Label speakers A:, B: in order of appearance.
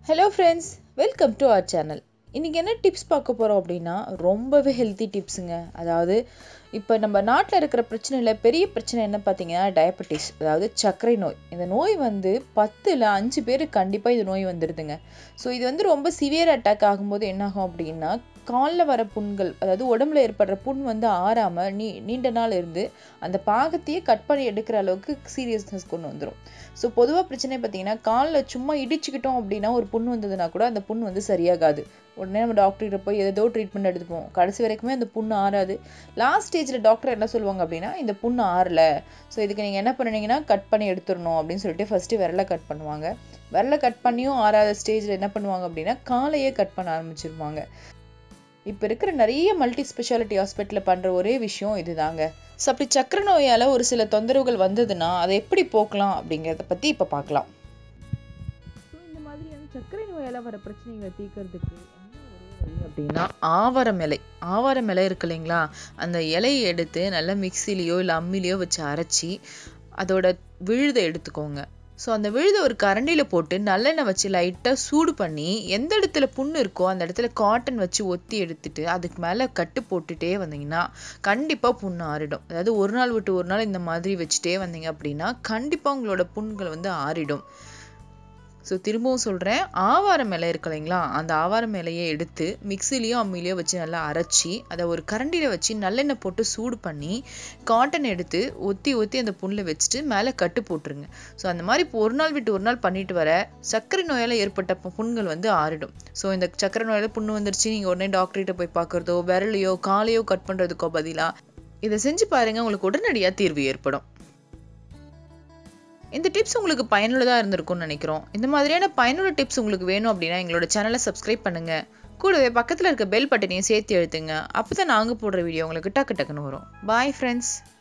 A: hello friends welcome to our channel இன்றைக்கி என்ன tips பார்க்க போகிறோம் அப்படின்னா ரொம்பவே ஹெல்த்தி டிப்ஸுங்க அதாவது இப்போ நம்ம நாட்டில் இருக்கிற பிரச்சனையில் பெரிய பிரச்சனை என்ன பார்த்தீங்கன்னா டயபெட்டிஸ் அதாவது சர்க்கரை நோய் இந்த நோய் வந்து பத்தில் அஞ்சு பேர் கண்டிப்பாக இது நோய் வந்துடுதுங்க ஸோ இது வந்து ரொம்ப சிவியர் அட்டாக் ஆகும்போது என்னாகும் அப்படின்னா காலில் வர புண்கள் அதாவது உடம்புல ஏற்படுற புண் வந்து ஆறாமல் நீ நீண்ட நாள் இருந்து அந்த பாகத்தையே கட் பண்ணி எடுக்கிற அளவுக்கு சீரியஸ்னஸ் கொண்டு வந்துடும் ஸோ பொதுவாக பிரச்சனை பார்த்தீங்கன்னா காலில் சும்மா இடிச்சுக்கிட்டோம் அப்படின்னா ஒரு புண் வந்ததுன்னா கூட அந்த புண் வந்து சரியாகாது உடனே நம்ம டாக்டர்கிட்ட போய் ஏதோ ட்ரீட்மெண்ட் எடுத்துப்போம் கடைசி வரைக்குமே அந்த புண்ணு ஆறாது லாஸ்ட் ஸ்டேஜில் டாக்டர் என்ன சொல்லுவாங்க அப்படின்னா இந்த புண்ணு ஆறல ஸோ இதுக்கு நீங்கள் என்ன பண்ணுனீங்கன்னா கட் பண்ணி எடுத்துடணும் அப்படின்னு சொல்லிட்டு ஃபஸ்ட்டு விரலை கட் பண்ணுவாங்க விரலை கட் பண்ணியும் ஆறாத ஸ்டேஜில் என்ன பண்ணுவாங்க அப்படின்னா காலையே கட் பண்ண ஆரம்பிச்சிருவாங்க இப்போ இருக்கிற நிறைய மல்டி ஸ்பெஷாலிட்டி ஹாஸ்பிட்டலில் பண்ணுற ஒரே விஷயம் இதுதாங்க ஸோ அப்படி சக்கரை நோயால் ஒரு சில தொந்தரவுகள் வந்ததுன்னா அதை எப்படி போக்கலாம் அப்படிங்கிறத பற்றி இப்போ பார்க்கலாம் ஸோ இந்த மாதிரியான சர்க்கரை நோயால் வர பிரச்சனைகளை தீர்க்கறதுக்கு என்ன ஒரே வழி அப்படின்னா ஆவாரம் இலை ஆவாரம் இலை இருக்கு இல்லைங்களா அந்த இலையை எடுத்து நல்லா மிக்சிலேயோ இல்லை அம்மிலேயோ வச்சு அரைச்சி அதோட விழுதை எடுத்துக்கோங்க ஸோ அந்த விழுதை ஒரு கரண்டியில் போட்டு நல்லெண்ணெய் வச்சு லைட்டாக சூடு பண்ணி எந்த இடத்துல புண்ணு இருக்கோ அந்த இடத்துல காட்டன் வச்சு ஒத்தி எடுத்துட்டு அதுக்கு மேலே கட்டு போட்டுட்டே வந்தீங்கன்னா கண்டிப்பாக புண்ணு ஆறிடும் அதாவது ஒரு நாள் விட்டு ஒரு நாள் இந்த மாதிரி வச்சுட்டே வந்தீங்க அப்படின்னா கண்டிப்பாக உங்களோட புண்கள் வந்து ஆறிடும் ஸோ திரும்பவும் சொல்கிறேன் ஆவாரம் இலை இருக்கு இல்லைங்களா அந்த ஆவாரம் இலையை எடுத்து மிக்சிலையோ அம்மிலையோ வச்சு நல்லா அரைச்சி அதை ஒரு கரண்டியில் வச்சு நல்லெண்ணெய் போட்டு சூடு பண்ணி காட்டன் எடுத்து ஒத்தி ஒத்தி அந்த புண்ணில் வச்சுட்டு மேலே கட்டு போட்டுருங்க ஸோ அந்த மாதிரி இப்போ ஒரு நாள் விட்டு ஒரு நாள் பண்ணிட்டு வர சர்க்கரை நோயால் ஏற்பட்ட புண்கள் வந்து ஆறிடும் ஸோ இந்த சர்க்கரை நோயால் புண்ணு வந்துருச்சு நீங்கள் உடனே டாக்டர்கிட்ட போய் பார்க்குறதோ விரலையோ காலையோ கட் பண்ணுறதுக்கோ பதிலாக இதை செஞ்சு பாருங்கள் உங்களுக்கு உடனடியாக தீர்வு ஏற்படும் இந்த டிப்ஸ் உங்களுக்கு பயனுள்ளதாக இருந்திருக்கும்னு நினைக்கிறோம் இந்த மாதிரியான பயனுள்ள டிப்ஸ் உங்களுக்கு வேணும் அப்படின்னா எங்களோட சேனலை சப்ஸ்கிரைப் பண்ணுங்க கூடவே பக்கத்தில் இருக்க பெல் பட்டனையும் சேர்த்து எழுத்துங்க அப்போ தான் நாங்கள் போடுற வீடியோ உங்களுக்கு டக்கு டக்குன்னு வரும் பாய் ஃப்ரெண்ட்ஸ்